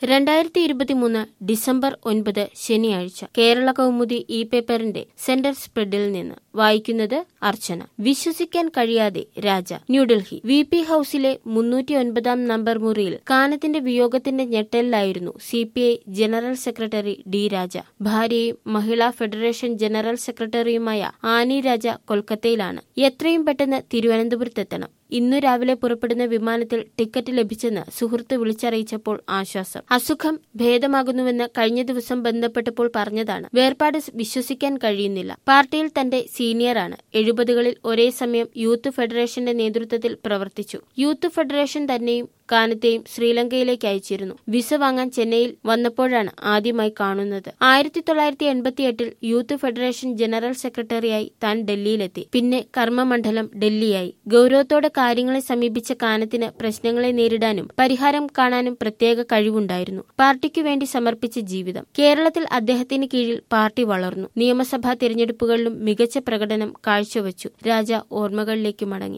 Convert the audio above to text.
രണ്ടായിരത്തി ഇരുപത്തിമൂന്ന് ഡിസംബർ ഒൻപത് ശനിയാഴ്ച കേരള കൗമുദി ഇ പേപ്പറിന്റെ സെന്റർ സ്പ്രെഡിൽ നിന്ന് വായിക്കുന്നത് അർച്ചന വിശ്വസിക്കാൻ കഴിയാതെ രാജ ന്യൂഡൽഹി വി പി ഹൌസിലെ മുന്നൂറ്റി ഒൻപതാം നമ്പർ മുറിയിൽ കാനത്തിന്റെ വിയോഗത്തിന്റെ ഞെട്ടലിലായിരുന്നു C P I general secretary D Raja ഭാര്യയും മഹിളാ ഫെഡറേഷൻ ജനറൽ സെക്രട്ടറിയുമായ ആനി രാജ കൊൽക്കത്തയിലാണ് എത്രയും പെട്ടെന്ന് തിരുവനന്തപുരത്തെത്തണം ഇന്നു രാവിലെ പുറപ്പെടുന്ന വിമാനത്തിൽ ടിക്കറ്റ് ലഭിച്ചെന്ന് സുഹൃത്ത് വിളിച്ചറിയിച്ചപ്പോൾ ആശ്വാസം അസുഖം ഭേദമാകുന്നുവെന്ന് കഴിഞ്ഞ ദിവസം ബന്ധപ്പെട്ടപ്പോൾ പറഞ്ഞതാണ് വേർപാട് വിശ്വസിക്കാൻ കഴിയുന്നില്ല പാർട്ടിയിൽ തന്റെ സീനിയറാണ് എഴുപതുകളിൽ ഒരേ സമയം യൂത്ത് ഫെഡറേഷന്റെ നേതൃത്വത്തിൽ പ്രവർത്തിച്ചു യൂത്ത് ഫെഡറേഷൻ തന്നെയും കാനത്തെയും ശ്രീലങ്കയിലേക്ക് അയച്ചിരുന്നു വിസ വാങ്ങാൻ ചെന്നൈയിൽ വന്നപ്പോഴാണ് ആദ്യമായി കാണുന്നത് ആയിരത്തി തൊള്ളായിരത്തി എൺപത്തിയെട്ടിൽ യൂത്ത് ഫെഡറേഷൻ ജനറൽ സെക്രട്ടറിയായി താൻ ഡൽഹിയിലെത്തി പിന്നെ കർമ്മമണ്ഡലം ഡൽഹിയായി ഗൌരവത്തോടെ കാര്യങ്ങളെ സമീപിച്ച കാനത്തിന് പ്രശ്നങ്ങളെ നേരിടാനും പരിഹാരം കാണാനും പ്രത്യേക കഴിവുണ്ടായിരുന്നു പാർട്ടിക്കു വേണ്ടി സമർപ്പിച്ച ജീവിതം കേരളത്തിൽ അദ്ദേഹത്തിന് കീഴിൽ പാർട്ടി വളർന്നു നിയമസഭാ തിരഞ്ഞെടുപ്പുകളിലും മികച്ച പ്രകടനം കാഴ്ചവെച്ചു രാജ ഓർമ്മകളിലേക്ക് മടങ്ങി